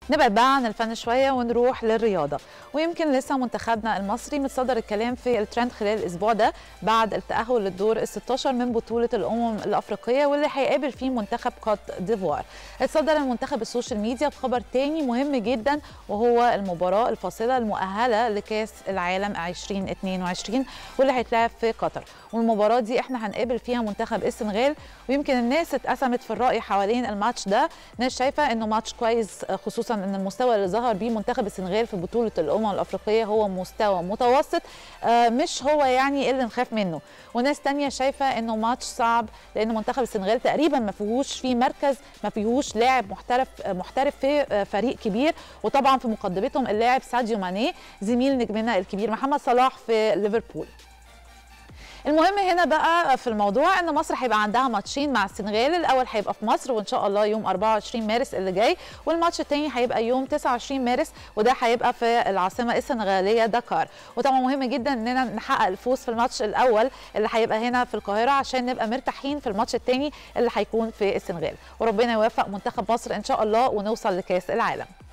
نبعد بقى عن الفن شويه ونروح للرياضه ويمكن لسه منتخبنا المصري متصدر الكلام في الترند خلال الاسبوع ده بعد التاهل للدور ال 16 من بطوله الامم الافريقيه واللي هيقابل فيه منتخب كوت ديفوار اتصدر المنتخب السوشيال ميديا بخبر تاني مهم جدا وهو المباراه الفاصله المؤهله لكاس العالم 2022 واللي هيتلعب في قطر والمباراه دي احنا هنقابل فيها منتخب السنغال ويمكن الناس اتقسمت في الراي حوالين الماتش ده ناس شايفه انه ماتش كويس خصوصا ان المستوى اللي ظهر بيه منتخب السنغال في بطوله الامم الافريقيه هو مستوى متوسط آه مش هو يعني اللي نخاف منه وناس تانية شايفه انه ماتش صعب لان منتخب السنغال تقريبا ما فيهوش في مركز ما فيهوش لاعب محترف محترف في فريق كبير وطبعا في مقدمتهم اللاعب ساديو ماني زميل نجمنا الكبير محمد صلاح في ليفربول المهم هنا بقى في الموضوع ان مصر هيبقى عندها ماتشين مع السنغال الاول هيبقى في مصر وان شاء الله يوم 24 مارس اللي جاي والماتش الثاني هيبقى يوم 29 مارس وده هيبقى في العاصمه السنغاليه دكار وطبعا مهم جدا اننا نحقق الفوز في الماتش الاول اللي هيبقى هنا في القاهره عشان نبقى مرتاحين في الماتش الثاني اللي هيكون في السنغال وربنا يوفق منتخب مصر ان شاء الله ونوصل لكاس العالم